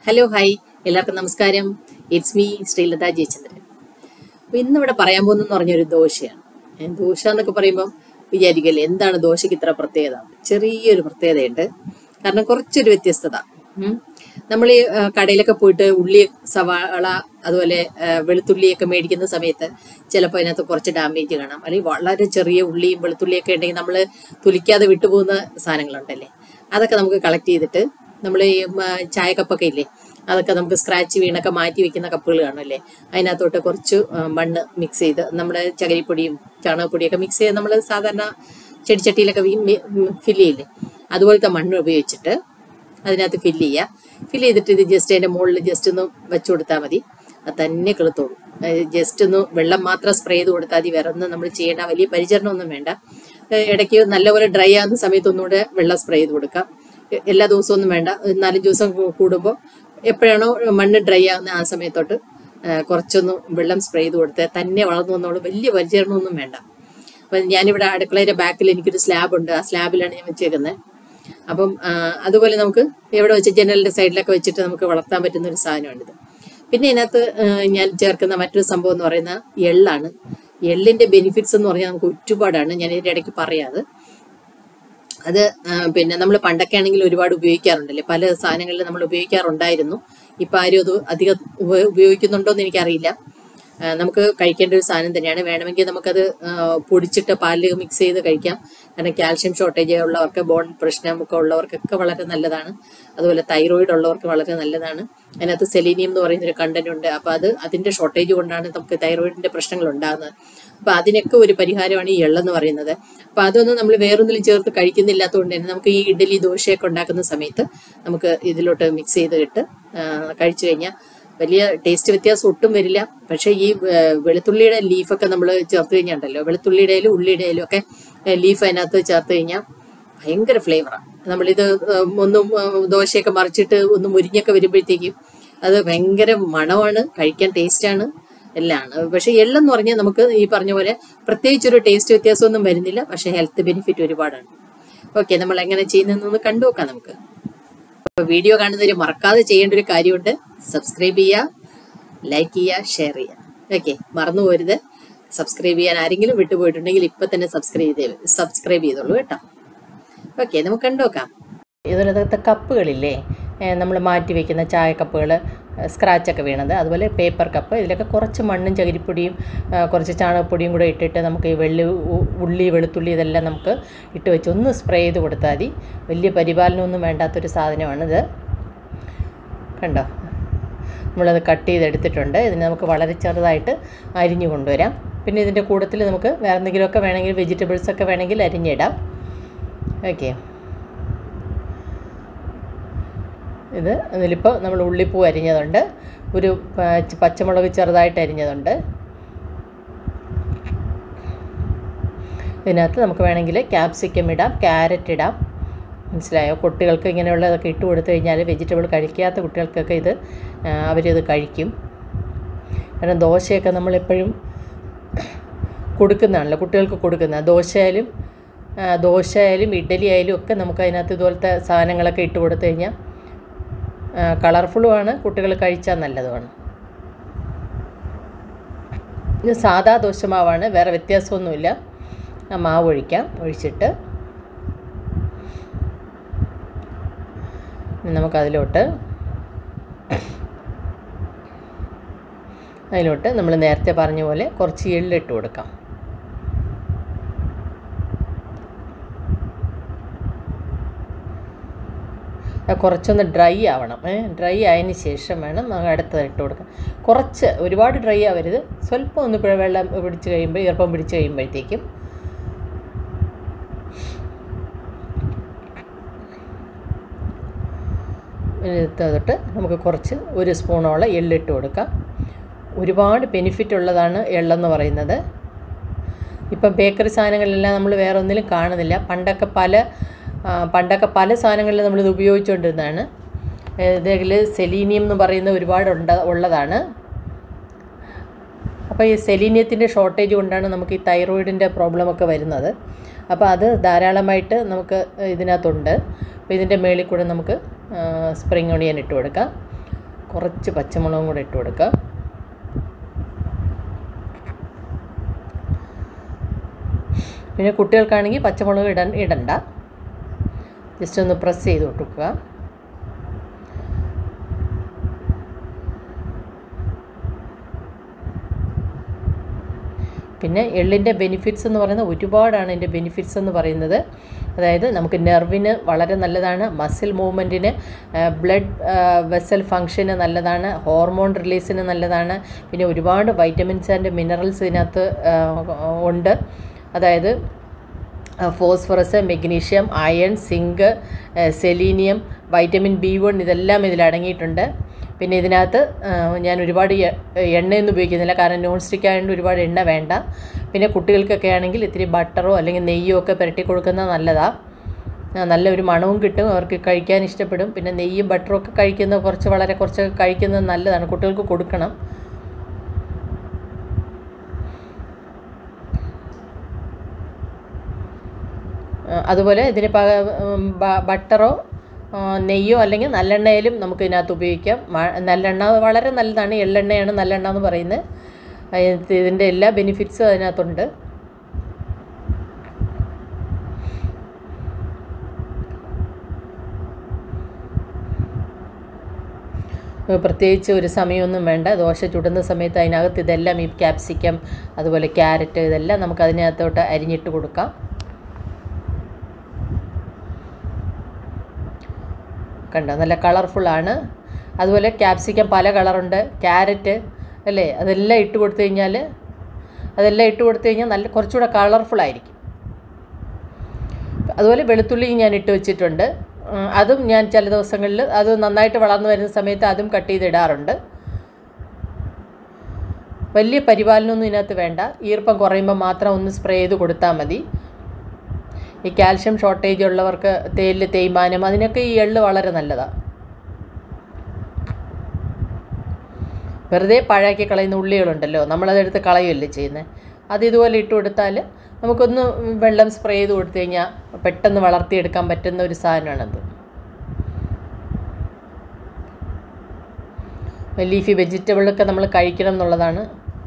hello hi എല്ലാവർക്കും നമസ്കാരം it's me Sreelatha Jayachandran അപ്പോൾ ഇന്നിവിടെ പറയാൻ പോകുന്നതെന്ന് പറഞ്ഞൊരു ദോശയാണ് ഏ, ദോശ എന്നൊക്കെ പറയുമ്പോൾ വിചാരിക്കല്ലേ എന്താണ് ദോശയ്ക്ക് ഇത്ര പ്രത്യേകത ചെറിയൊരു പ്രത്യേകതയുണ്ട് കാരണം കുറച്ചൊരു വ്യത്യസ്തത നമ്മൾ ഈ ആ, കടയിലൊക്കെ പോയിട്ട് ഉള്ളി സവാള അതുപോലെ ആ, വെളുത്തുള്ളിയൊക്കെ മേടിക്കുന്ന സമയത്ത് ചിലപ്പോൾ അതിനകത്ത് കുറച്ച് ഡാമേജ് കാണാം അല്ലെങ്കിൽ വളരെ ചെറിയ ഉള്ളിയും വെളുത്തുള്ളിയൊക്കെ ഉണ്ടെങ്കിൽ നമ്മൾ തുലിക്കാതെ വിട്ടുപോകുന്ന സാധനങ്ങളുണ്ടല്ലേ അതൊക്കെ നമുക്ക് കളക്ട് ചെയ്തിട്ട് നമ്മൾ ഈ മ, ചായ കപ്പൊക്കെ ഇല്ലേ അതൊക്കെ നമുക്ക് സ്ക്രാച്ച് വീണൊക്കെ മാറ്റി വെക്കുന്ന കപ്പുകൾ കാണുമല്ലേ അതിനകത്തോട്ട് കുറച്ച് ആ, മണ്ണ് മിക്സ് ചെയ്ത് നമ്മുടെ ചകിരിപ്പൊടിയും ചാണകപ്പൊടിയൊക്കെ മിക്സ് ചെയ്ത് നമ്മൾ സാധാരണ ചെടിച്ചട്ടിയിലൊക്കെ ഫില്ല് ചെയ്യില്ലേ അതുപോലത്തെ മണ്ണ് ഉപയോഗിച്ചിട്ട് അതിനകത്ത് ഫില്ല് ചെയ്യുക ഫില്ല് ചെയ്തിട്ട് ഇത് ജസ്റ്റ് അതിൻ്റെ മുകളിൽ ജസ്റ്റ് ഒന്ന് വെച്ച് കൊടുത്താൽ മതി അത് തന്നെ കിളുത്തോളൂ ജസ്റ്റ് ഒന്ന് വെള്ളം മാത്രം സ്പ്രേ ചെയ്ത് കൊടുത്താൽ മതി വേറെ ഒന്നും നമ്മൾ ചെയ്യേണ്ട വലിയ പരിചരണമൊന്നും വേണ്ട ഏഹ് ഇടയ്ക്ക് നല്ലപോലെ ഡ്രൈ ആകുന്ന സമയത്ത് ഒന്നുകൂടെ വെള്ളം സ്പ്രേ ചെയ്ത് കൊടുക്കാം എ- എല്ലാ ദിവസവും ഒന്നും വേണ്ട ഒരു നാലഞ്ച് ദിവസം കൂ- കൂടുമ്പോൾ എപ്പോഴാണോ മണ്ണ് ഡ്രൈ ആകുന്ന ആ സമയത്തോട്ട് ഏഹ് കുറച്ചൊന്ന് വെള്ളം സ്പ്രേ ചെയ്ത് കൊടുത്ത് തന്നെ വളർന്നു വന്നോളൂ വലിയ പരിചരണമൊന്നും വേണ്ട അപ്പം ഞാനിവിടെ അടുക്കളയുടെ ബാക്കിൽ എനിക്കൊരു സ്ലാബ് ഉണ്ട് ആ സ്ലാബിലാണ് ഞാൻ വെച്ചേക്കുന്നത് അപ്പം ആ, അതുപോലെ നമുക്ക് എവിടെ വെച്ച് ജനലിന്റെ സൈഡിലൊക്കെ വെച്ചിട്ട് നമുക്ക് വളർത്താൻ പറ്റുന്ന ഒരു സാധനമാണിത് പിന്നെ ഇതിനകത്ത് ആ, ഞാൻ ചേർക്കുന്ന മറ്റൊരു സംഭവം എന്ന് പറയുന്ന എള്ളാണ് എള്ളിന്റെ ബെനിഫിറ്റ്സ് എന്ന് പറഞ്ഞാൽ നമുക്ക് ഒരുപാടാണ് ഞാൻ ഇതിന്റെ ഇടയ്ക്ക് പറയാത് അത് ആ, പിന്നെ നമ്മൾ പണ്ടൊക്കെ ആണെങ്കിൽ ഒരുപാട് ഉപയോഗിക്കാറുണ്ടല്ലേ പല സാധനങ്ങളിൽ നമ്മൾ ഉപയോഗിക്കാറുണ്ടായിരുന്നു ഇപ്പം ആരും അത് അധികം ഉപ- ഉപയോഗിക്കുന്നുണ്ടോ എന്ന് എനിക്കറിയില്ല ആ, നമുക്ക് കഴിക്കേണ്ട ഒരു സാധനം തന്നെയാണ് വേണമെങ്കിൽ നമുക്കത് ആ, പൊടിച്ചിട്ട് പാലിൽ മിക്സ് ചെയ്ത് കഴിക്കാം കാരണം കാൽഷ്യം ഷോർട്ടേജ് ഉള്ളവർക്ക് ബോൺ പ്രശ്നമൊക്കെ ഉള്ളവർക്കൊക്കെ വളരെ നല്ലതാണ് അതുപോലെ തൈറോയിഡ് ഉള്ളവർക്ക് വളരെ നല്ലതാണ് അതിനകത്ത് സെലീനിയം എന്ന് പറയുന്ന ഒരു കണ്ടന്റ് ഉണ്ട് അപ്പോൾ അത് അതിന്റെ ഷോർട്ടേജ് കൊണ്ടാണ് നമുക്ക് തൈറോയിഡിന്റെ പ്രശ്നങ്ങൾ ഉണ്ടാകുന്നത് അപ്പൊ അതിനൊക്കെ ഒരു പരിഹാരമാണ് ഈ എള്ളെന്ന് പറയുന്നത് അപ്പൊ അതൊന്നും നമ്മൾ വേറൊന്നിലും ചേർത്ത് കഴിക്കുന്നില്ലാത്തതുകൊണ്ട് തന്നെ നമുക്ക് ഈ ഇഡലി ദോശയൊക്കെ ഉണ്ടാക്കുന്ന സമയത്ത് നമുക്ക് ഇതിലോട്ട് മിക്സ് ചെയ്തിട്ട് ആ, കഴിച്ചു കഴിഞ്ഞാൽ വലിയ ടേസ്റ്റ് വ്യത്യാസം ഒട്ടും വരില്ല പക്ഷേ ഈ ആ, വെളുത്തുള്ളിയുടെ ലീഫൊക്കെ നമ്മൾ ചേർത്ത് കഴിഞ്ഞാണ്ടല്ലോ വെളുത്തുള്ളിയുടെയിലും ഉള്ളിയുടെയിലും ഒക്കെ ലീഫ് അതിനകത്ത് ചേർത്ത് കഴിഞ്ഞാൽ ഭയങ്കര ഫ്ലേവറാണ് നമ്മളിത് ഉം, ഒന്നും ഉം, ദോശയൊക്കെ മറിച്ചിട്ട് ഒന്ന് മുരിഞ്ഞൊക്കെ വരുമ്പോഴത്തേക്കും അത് ഭയങ്കര മണമാണ് കഴിക്കാൻ ടേസ്റ്റാണ് എല്ലാമാണ് പക്ഷെ എള്ളെന്ന് പറഞ്ഞാൽ നമുക്ക് ഈ പറഞ്ഞ പോലെ പ്രത്യേകിച്ച് ഒരു ടേസ്റ്റ് വ്യത്യാസമൊന്നും വരുന്നില്ല പക്ഷെ ഹെൽത്ത് ബെനിഫിറ്റ് ഒരുപാടാണ് ഓക്കെ നമ്മൾ എങ്ങനെ ചെയ്യുന്നതെന്നൊന്ന് കണ്ടു നോക്കാം നമുക്ക് അപ്പൊ വീഡിയോ കാണുന്നവർ മറക്കാതെ ചെയ്യേണ്ട ഒരു കാര്യമുണ്ട് സബ്സ്ക്രൈബ് ചെയ്യുക ലൈക്ക് ചെയ്യുക ഷെയർ ചെയ്യുക ഓക്കെ മറന്നു പോരുത് സബ്സ്ക്രൈബ് ചെയ്യാൻ ആരെങ്കിലും വിട്ടുപോയിട്ടുണ്ടെങ്കിൽ ഇപ്പൊ തന്നെ സബ്സ്ക്രൈബ് ചെയ്ത് സബ്സ്ക്രൈബ് ചെയ്തോളൂ കേട്ടോ ഓക്കെ നമുക്ക് കണ്ടുനോക്കാം ഇതിനകത്തെ കപ്പുകളില്ലേ നമ്മൾ മാറ്റി വയ്ക്കുന്ന ചായ കപ്പുകൾ സ്ക്രാച്ചൊക്കെ വീണത് അതുപോലെ പേപ്പർ കപ്പ് ഇതിലൊക്കെ കുറച്ച് മണ്ണും ചകിരിപ്പൊടിയും ആ, കുറച്ച് ചാണകപ്പൊടിയും കൂടെ ഇട്ടിട്ട് നമുക്ക് ഈ വെള്ളി ഉ- ഉള്ളി വെളുത്തുള്ളി ഇതെല്ലാം നമുക്ക് ഇട്ട് വെച്ച് ഒന്ന് സ്പ്രേ ചെയ്ത് കൊടുത്താൽ മതി വലിയ പരിപാലനമൊന്നും വേണ്ടാത്തൊരു സാധനമാണിത് കണ്ടോ നമ്മളത് കട്ട് ചെയ്തെടുത്തിട്ടുണ്ട് ഇതിന് നമുക്ക് വളരെ ചെറുതായിട്ട് അരിഞ്ഞു കൊണ്ടുവരാം പിന്നെ ഇതിൻ്റെ കൂട്ടത്തിൽ നമുക്ക് വേറെ എന്തെങ്കിലുമൊക്കെ വേണമെങ്കിൽ വെജിറ്റബിൾസ് ഒക്കെ വേണമെങ്കിൽ അരിഞ്ഞിടാം ഓക്കെ ഇത് ഇതിലിപ്പോൾ നമ്മൾ ഉള്ളിപ്പൂ അരിഞ്ഞതുണ്ട് ഒരു പ- പച്ചമുളക് ചെറുതായിട്ട് അരിഞ്ഞതുണ്ട് ഇതിനകത്ത് നമുക്ക് വേണമെങ്കിൽ ക്യാപ്സിക്കം ഇടാം ക്യാരറ്റ് ഇടാം മനസ്സിലായോ കുട്ടികൾക്ക് ഇങ്ങനെയുള്ളതൊക്കെ ഇട്ട് കൊടുത്തു കഴിഞ്ഞാൽ വെജിറ്റബിൾ കഴിക്കാത്ത കുട്ടികൾക്കൊക്കെ ഇത് ആ, അവരിത് കഴിക്കും കാരണം ദോശയൊക്കെ നമ്മളെപ്പോഴും കൊടുക്കുന്നതാണല്ലോ കുട്ടികൾക്ക് കൊടുക്കുന്ന ദോശയായാലും ആ, ദോശയായാലും ഇഡ്ഡലി ആയാലും ഒക്കെ നമുക്ക് അതിനകത്ത് ഇതുപോലത്തെ സാധനങ്ങളൊക്കെ ഇട്ട് കൊടുത്തു കഴിഞ്ഞാൽ കളർഫുള്ളുമാണ് കുട്ടികൾ കഴിച്ചാൽ നല്ലതുമാണ് ഇത് സാധാ ദോശമാവാണ് വേറെ വ്യത്യാസമൊന്നുമില്ല ആ മാവ് ഒഴിക്കാം ഒഴിച്ചിട്ട് ഇനി നമുക്കതിലോട്ട് അതിലോട്ട് നമ്മൾ നേരത്തെ പറഞ്ഞ പോലെ കുറച്ച് എള്ളിട്ട് കൊടുക്കാം അത് കുറച്ചൊന്ന് ഡ്രൈ ആവണം ഏ ഡ്രൈ ആയതിന് ശേഷം വേണം നമുക്ക് അടുത്തത് ഇട്ട് കൊടുക്കാൻ കുറച്ച് ഒരുപാട് ഡ്രൈ ആവരുത് സ്വല്പം ഒന്ന് പിഴ വെള്ളം പിടിച്ച് കഴിയുമ്പോൾ ഈർപ്പം പിടിച്ച് കഴിയുമ്പോഴത്തേക്കും തൊട്ട് നമുക്ക് കുറച്ച് ഒരു സ്പൂണോളം എള്ളിട്ട് കൊടുക്കാം ഒരുപാട് ബെനിഫിറ്റ് ഉള്ളതാണ് എള്ളെന്ന് പറയുന്നത് ഇപ്പം ബേക്കറി സാധനങ്ങളിലെല്ലാം നമ്മൾ വേറെ ഒന്നിലും കാണുന്നില്ല പണ്ടൊക്കെ പല ആ, പണ്ടൊക്കെ പല സാധനങ്ങളിലും നമ്മളിത് ഉപയോഗിച്ചുകൊണ്ടിരുന്നതാണ് ഇതിൽ സെലീനിയം എന്ന് പറയുന്ന ഒരുപാട് ഉണ്ട ഉള്ളതാണ് അപ്പോൾ ഈ സെലീനിയത്തിൻ്റെ ഷോർട്ടേജ് കൊണ്ടാണ് നമുക്ക് ഈ തൈറോയിഡിൻ്റെ പ്രോബ്ലമൊക്കെ വരുന്നത് അപ്പോൾ അത് ധാരാളമായിട്ട് നമുക്ക് ഇതിനകത്തുണ്ട് അപ്പോൾ ഇതിൻ്റെ മേളിൽ കൂടെ നമുക്ക് സ്പ്രിങ് ഒണിയൻ ഇട്ട് കൊടുക്കാം കുറച്ച് പച്ചമുളകും കൂടെ ഇട്ട് കൊടുക്കാം പിന്നെ കുട്ടികൾക്കാണെങ്കിൽ പച്ചമുളക് ഇട ഇടണ്ട ജസ്റ്റ് ഒന്ന് പ്രസ് ചെയ്ത് കൊടുക്കുക പിന്നെ എള്ളിൻ്റെ ബെനിഫിറ്റ്സ് എന്ന് പറയുന്നത് ഒരുപാടാണ് ഇതിൻ്റെ ബെനിഫിറ്റ്സ് എന്ന് പറയുന്നത് അതായത് നമുക്ക് നെർവിന് വളരെ നല്ലതാണ് മസിൽ മൂവ്മെൻറ്റിന് ബ്ലഡ് വെസൽ ഫങ്ഷന് നല്ലതാണ് ഹോർമോൺ റിലീസിന് നല്ലതാണ് പിന്നെ ഒരുപാട് വൈറ്റമിൻസ് ആൻഡ് മിനറൽസ് ഇതിനകത്ത് ഉണ്ട് അതായത് phosphorus magnesium iron zinc selenium vitamin B one ഇതെല്ലാം ഇതിൽ അടങ്ങിയിട്ടുണ്ട് പിന്നെ ഇതിനകത്ത് ഞാൻ ഒരുപാട് എണ്ണയൊന്നും ഉപയോഗിക്കുന്നില്ല കാരണം നോൺ സ്റ്റിക്ക് ആയതുകൊണ്ട് ഒരുപാട് എണ്ണ വേണ്ട പിന്നെ കുട്ടികൾക്കൊക്കെ ആണെങ്കിൽ ഇത്തിരി ബട്ടറോ അല്ലെങ്കിൽ നെയ്യോ ഒക്കെ പുരട്ടി കൊടുക്കുന്നത് നല്ലതാണ് നല്ലൊരു മണവും കിട്ടും അവർക്ക് കഴിക്കാൻ ഇഷ്ടപ്പെടും പിന്നെ നെയ്യും ബട്ടറും ഒക്കെ കഴിക്കുന്നത് കുറച്ച് വളരെ കുറച്ച് കഴിക്കുന്നത് നല്ലതാണ് കുട്ടികൾക്ക് കൊടുക്കണം അതുപോലെ ഇതിന് പക ബട്ടറോ നെയ്യോ അല്ലെങ്കിൽ നല്ലെണ്ണയിലും നമുക്ക് ഇതിനകത്ത് ഉപയോഗിക്കാം നല്ലെണ്ണ വളരെ നല്ലതാണ് എള്ളെണ്ണയാണ് നല്ലെണ്ണ എന്ന് പറയുന്നത് ഇതിൻ്റെ എല്ലാ ബെനിഫിറ്റ്സും അതിനകത്തുണ്ട് പ്രത്യേകിച്ച് ഒരു സമയമൊന്നും വേണ്ട ദോശ ചുടുന്ന സമയത്ത് അതിനകത്ത് ഇതെല്ലാം ഈ ക്യാപ്സിക്കം അതുപോലെ ക്യാരറ്റ് ഇതെല്ലാം നമുക്ക് അതിനകത്തോട്ട് അരിഞ്ഞിട്ട് കൊടുക്കാം കണ്ടോ നല്ല കളർഫുള്ളാണ് അതുപോലെ ക്യാപ്സിക്കം പല കളറുണ്ട് ക്യാരറ്റ് അല്ലേ അതെല്ലാം ഇട്ട് കൊടുത്തു കഴിഞ്ഞാൽ അതെല്ലാം ഇട്ട് കൊടുത്തു കഴിഞ്ഞാൽ നല്ല കുറച്ചുകൂടെ കളർഫുൾ ആയിരിക്കും അതുപോലെ വെളുത്തുള്ളി ഞാൻ ഇട്ട് വെച്ചിട്ടുണ്ട് അതും ഞാൻ ചില ദിവസങ്ങളിൽ അത് നന്നായിട്ട് വളർന്നു വരുന്ന സമയത്ത് അതും കട്ട് ചെയ്തിടാറുണ്ട് വലിയ പരിപാലനമൊന്നും ഇതിനകത്ത് വേണ്ട ഈർപ്പം കുറയുമ്പോൾ മാത്രം ഒന്ന് സ്പ്രേ ചെയ്ത് കൊടുത്താൽ മതി ഈ കാൽഷ്യം ഷോർട്ടേജ് ഉള്ളവർക്ക് തേലിൽ തേയ്മാനം അതിനൊക്കെ ഈ എള്ള് വളരെ നല്ലതാണ് വെറുതെ പഴയാക്കി കളയുന്ന ഉള്ളികളുണ്ടല്ലോ നമ്മളതെടുത്ത് കളയുമല്ലേ ചെയ്യുന്നത് അത് ഇതുപോലെ ഇട്ട് കൊടുത്താൽ നമുക്കൊന്ന് വെള്ളം സ്പ്രേ ചെയ്ത് കൊടുത്തു കഴിഞ്ഞാൽ പെട്ടെന്ന് വളർത്തിയെടുക്കാൻ പറ്റുന്ന ഒരു സാധനമാണത് ലീഫി വെജിറ്റബിളൊക്കെ നമ്മൾ കഴിക്കണം എന്നുള്ളതാണ്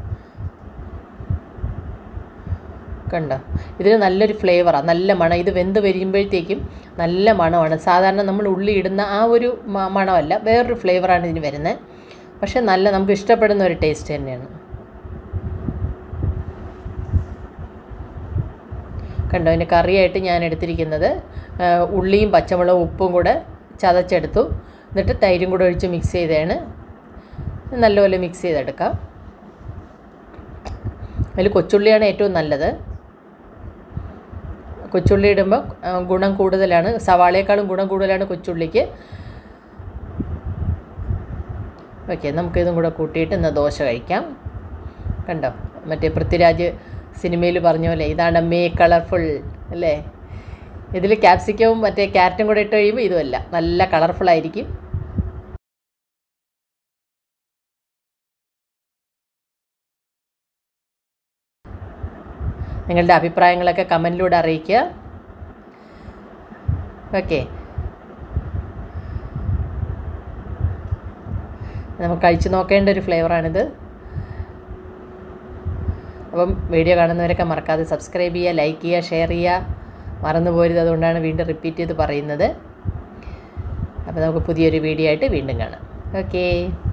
കണ്ടോ ഇതിന് നല്ലൊരു ഫ്ലേവറാണ് നല്ല മണം ഇത് വെന്ത് വരുമ്പോഴത്തേക്കും നല്ല മണമാണ് സാധാരണ നമ്മൾ ഉള്ളി ഇടുന്ന ആ ഒരു മണമല്ല വേറൊരു ഫ്ലേവറാണ് ഇതിന് വരുന്നത് പക്ഷേ നല്ല നമുക്ക് ഇഷ്ടപ്പെടുന്ന ഒരു ടേസ്റ്റ് തന്നെയാണ് കണ്ടോ അതിൻ്റെ കറിയായിട്ട് ഞാൻ എടുത്തിരിക്കുന്നത് ഉള്ളിയും പച്ചമുളകും ഉപ്പും കൂടെ ചതച്ചെടുത്തു എന്നിട്ട് തൈരും കൂടെ ഒഴിച്ച് മിക്സ് ചെയ്തതാണ് നല്ലപോലെ മിക്സ് ചെയ്തെടുക്കാം അതിൽ കൊച്ചുള്ളിയാണ് ഏറ്റവും നല്ലത് കൊച്ചുള്ളി ഇടുമ്പോൾ ഗുണം കൂടുതലാണ് സവാളയേക്കാളും ഗുണം കൂടുതലാണ് കൊച്ചുള്ളിക്ക് ഓക്കെ നമുക്കിതും കൂടെ കൂട്ടിയിട്ട് ഇന്ന് ദോശ കഴിക്കാം കണ്ടോ മറ്റേ പൃഥ്വിരാജ് സിനിമയിൽ പറഞ്ഞ പോലെ ഇതാണ് മേ കളർഫുൾ അല്ലേ ഇതിൽ ക്യാപ്സിക്കവും മറ്റേ ക്യാരറ്റും കൂടെ ഇട്ട് കഴിയുമ്പോൾ ഇതുമല്ല നല്ല കളർഫുൾ ആയിരിക്കും നിങ്ങളുടെ അഭിപ്രായങ്ങളൊക്കെ കമൻറ്റിലൂടെ അറിയിക്കുക ഓക്കെ നമുക്ക് കഴിച്ചു നോക്കേണ്ട ഒരു ഫ്ലേവറാണിത് അപ്പം വീഡിയോ കാണുന്നവരൊക്കെ മറക്കാതെ സബ്സ്ക്രൈബ് ചെയ്യുക ലൈക്ക് ചെയ്യുക ഷെയർ ചെയ്യുക മറന്നു പോരുത് അതുകൊണ്ടാണ് വീണ്ടും റിപ്പീറ്റ് ചെയ്ത് പറയുന്നത് അപ്പോൾ നമുക്ക് പുതിയൊരു വീഡിയോ ആയിട്ട് വീണ്ടും കാണാം ഓക്കേ